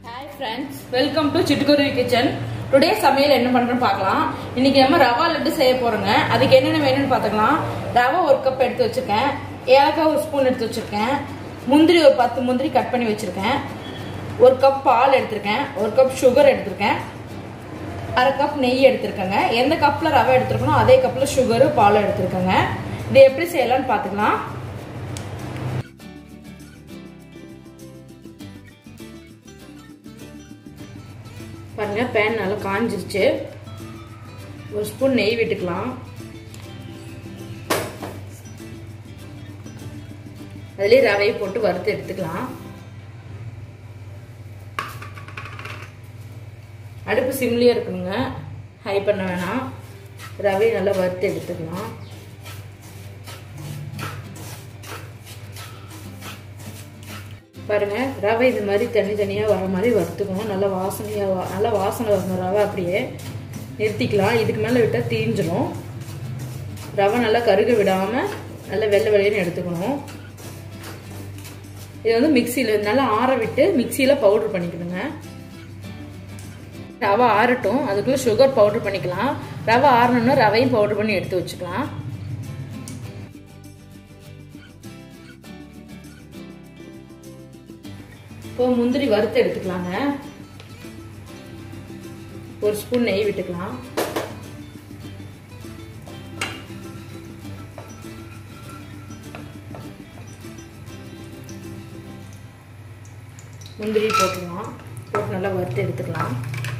hi friends welcome to Chittukuruvi kitchen today சமையல் என்ன பண்றோம்னு பார்க்கலாம் இன்னைக்கு நம்ம ரவா லட்டு செய்ய போறோங்க அதுக்கு என்னென்ன வேணும்னு பார்த்துக்கலாம் ரவா ஒரு கப் எடுத்து வச்சிருக்கேன் ஏலக்காய் ஒரு ஸ்பூன் எடுத்து வச்சிருக்கேன் முந்திரி ஒரு பத்து முந்திரி கட் பண்ணி வச்சிருக்கேன் ஒரு கப் பால் எடுத்திருக்கேன் ஒரு கப் சுகர் எடுத்திருக்கேன் அரை கப் நெய் எடுத்திருக்கேங்க எந்த கப்பில் ரவை எடுத்திருக்கணும் அதே கப்பில் சுகரு பாலும் எடுத்திருக்கேங்க இது எப்படி செய்யலாம்னு பார்த்துக்கலாம் பாருங்க பேன் நல்லா காஞ்சிருச்சு ஒரு ஸ்பூன் நெய் விட்டுக்கலாம் அதுலேயே ரவையை போட்டு வறுத்து எடுத்துக்கலாம் அடுப்பு சிம்லியே இருக்கணுங்க ஹை பண்ண வேணாம் ரவையை நல்லா வறுத்து எடுத்துக்கலாம் பாருங்க ரவை இது மாதிரி தனித்தனியாக வர மாதிரி வறுத்துக்கணும் நல்லா வாசனையாக நல்லா வாசனை வரணும் ரவை அப்படியே நிறுத்திக்கலாம் இதுக்கு மேலே விட்டால் தீஞ்சிரும் ரவை நல்லா கருக விடாமல் நல்லா வெள்ளை வெள்ளையன்னு எடுத்துக்கணும் இது வந்து மிக்சியில் நல்லா ஆற விட்டு மிக்சியில் பவுட்ரு பண்ணிக்கணுங்க ரவை ஆறட்டும் அதுக்குள்ளே சுகர் பவுட்ரு பண்ணிக்கலாம் ரவை ஆறணுன்னா ரவையும் பவுட்ரு பண்ணி எடுத்து வச்சுக்கலாம் இப்போ முந்திரி வறுத்து எடுத்துக்கலாங்க ஒரு ஸ்பூன் நெய் விட்டுக்கலாம் முந்திரி போட்டுக்கலாம் போட்டு நல்லா வறுத்து எடுத்துக்கலாம்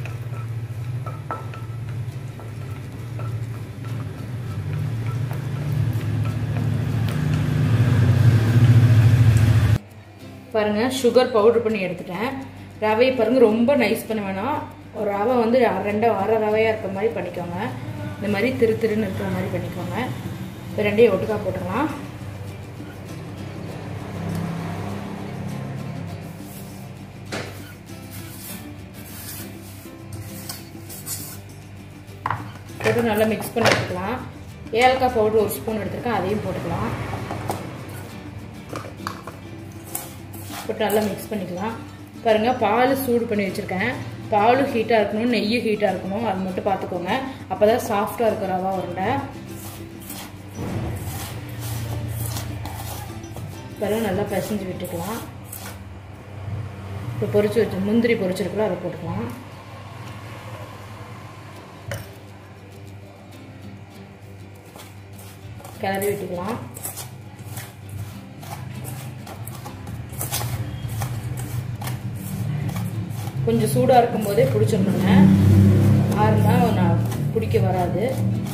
பாருங்க சுகர் பவுடர் பண்ணி எடுத்துட்டேன் ரவையை பாருங்க ரொம்ப நைஸ் பண்ண வேணாம் ஒரு ரவை வந்து ரெண்டு அரை ரவையாக இருக்க மாதிரி பண்ணிக்கோங்க இந்த மாதிரி திரு திருன்னு இருக்கிற மாதிரி பண்ணிக்கோங்க இப்போ ரெண்டையும் ஒட்டுக்கா போட்டுக்கலாம் போட்டு நல்லா மிக்ஸ் பண்ணி எடுத்துக்கலாம் ஏலக்காய் பவுடர் ஒரு ஸ்பூன் எடுத்துருக்கேன் அதையும் போட்டுக்கலாம் போட்டு நல்லா மிக்ஸ் பண்ணிக்கலாம் பாருங்கள் பால் சூடு பண்ணி வச்சுருக்கேன் பாலும் ஹீட்டாக இருக்கணும் நெய்யும் ஹீட்டாக இருக்கணும் அது மட்டும் பார்த்துக்கோங்க அப்போ தான் சாஃப்டாக இருக்கிற ரவா உருண்டை பாருங்கள் நல்லா பிசைஞ்சு விட்டுக்கலாம் இப்போ பொரிச்சு வச்சு முந்திரி பொரிச்சிருக்கலாம் அதை போட்டுக்கலாம் கிளறி விட்டுக்கலாம் கொஞ்சம் சூடாக இருக்கும் போதே பிடிச்சிடணுங்க ஆறுனா நான் பிடிக்க வராது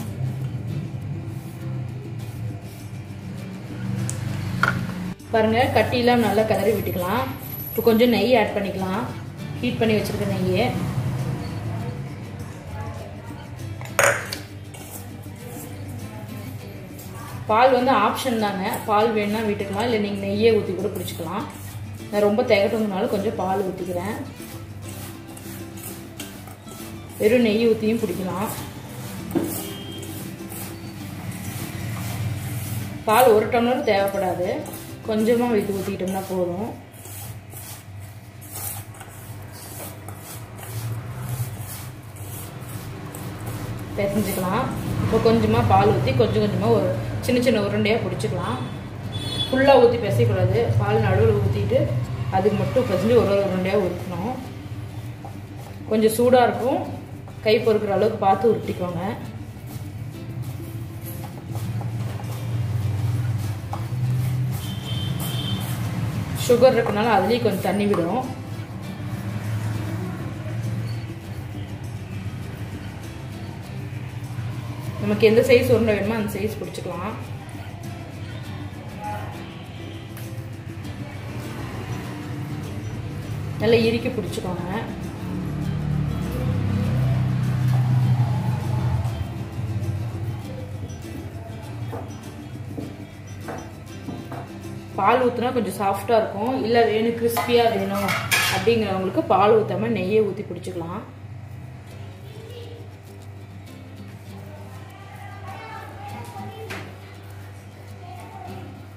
பாருங்க கட்டிலாம் நல்லா கிளறி விட்டுக்கலாம் இப்போ கொஞ்சம் நெய் ஆட் பண்ணிக்கலாம் ஹீட் பண்ணி வச்சுருக்க நெய்யை பால் வந்து ஆப்ஷன் தாங்க பால் வேணும்னா விட்டுக்கலாம் இல்லை நீங்கள் நெய்யே ஊற்றி கூட பிடிச்சிக்கலாம் நான் ரொம்ப திகட்டுங்கனால கொஞ்சம் பால் ஊற்றிக்கிறேன் வெறும் நெய் ஊற்றியும் பிடிக்கலாம் பால் ஒரு டம்ளர் தேவைப்படாது கொஞ்சமாக வீட்டு ஊற்றிக்கிட்டோம்னா போதும் பிசைஞ்சுக்கலாம் இப்போ கொஞ்சமாக பால் ஊற்றி கொஞ்சம் கொஞ்சமாக ஒரு சின்ன சின்ன உருண்டையாக பிடிச்சிக்கலாம் ஃபுல்லாக ஊற்றி பிசைக்கூடாது பால் நடுவில் ஊற்றிட்டு அதுக்கு மட்டும் பிசைஞ்சு ஒரு ஒரு உருண்டையாக ஊற்றணும் கொஞ்சம் சூடாக இருக்கும் கை பொறுக்கிற அளவுக்கு பார்த்து உருட்டிக்கோங்க சுகர் இருக்கனால அதுலேயும் கொஞ்சம் தண்ணி விடும் நமக்கு எந்த சைஸ் உருண்டை வேணுமோ அந்த சைஸ் பிடிச்சிக்கலாம் நல்லா இறுக்கி பிடிச்சிக்கோங்க பால் ஊற்றினா கொஞ்சம் சாஃப்டாக இருக்கும் இல்லை வேணும் கிறிஸ்பியாக வேணும் அப்படிங்கிறவங்களுக்கு பால் ஊற்றாம நெய்யை ஊற்றி பிடிச்சிக்கலாம்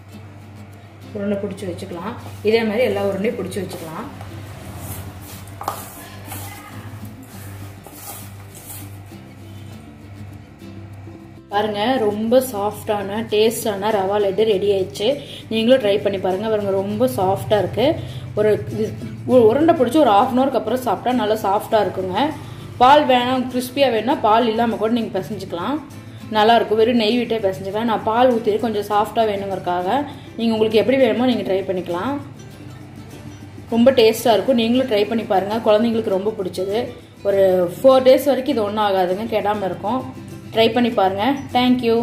உருண்டை பிடிச்சி வச்சுக்கலாம் இதே மாதிரி எல்லா உருண்டையும் பிடிச்சி வச்சுக்கலாம் பாருங்க ரொம்ப சாஃப்டான டேஸ்டான ரவா லட்டு ரெடி ஆயிடுச்சு நீங்களும் ட்ரை பண்ணி பாருங்க பாருங்க ரொம்ப சாஃப்டா இருக்கு ஒரு இது உ- உருண்டை பிடிச்சி ஒரு ஹாஃப் அன் ஹவருக்கு அப்புறம் சாப்பிட்டா நல்லா சாஃப்டா இருக்குங்க பால் வேணாம் கிறிஸ்பியா வேணும்னா பால் இல்லாம கூட நீங்க பிசைஞ்சுக்கலாம் நல்லா இருக்கும் வெறும் நெய் விட்டே பிசைஞ்சுக்கலாம் நான் பால் ஊற்றி கொஞ்சம் சாஃப்டா வேணுங்கிறதுக்காக நீங்க உங்களுக்கு எப்படி வேணுமோ நீங்க ட்ரை பண்ணிக்கலாம் ரொம்ப டேஸ்ட்டாக இருக்கும் நீங்களும் ட்ரை பண்ணி பாருங்கள் குழந்தைங்களுக்கு ரொம்ப பிடிச்சது ஒரு ஃபோர் டேஸ் வரைக்கும் இது ஒன்றும் ஆகாதுங்க கெடாமல் இருக்கும் ட்ரை பண்ணி பாருங்கள் தேங்க்யூ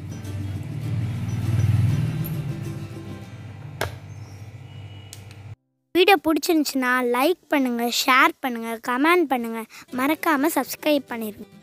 வீடியோ பிடிச்சிருந்துச்சுன்னா லைக் பண்ணுங்கள் ஷேர் பண்ணுங்கள் கமெண்ட் பண்ணுங்கள் மறக்காமல் சப்ஸ்கிரைப் பண்ணிடுங்க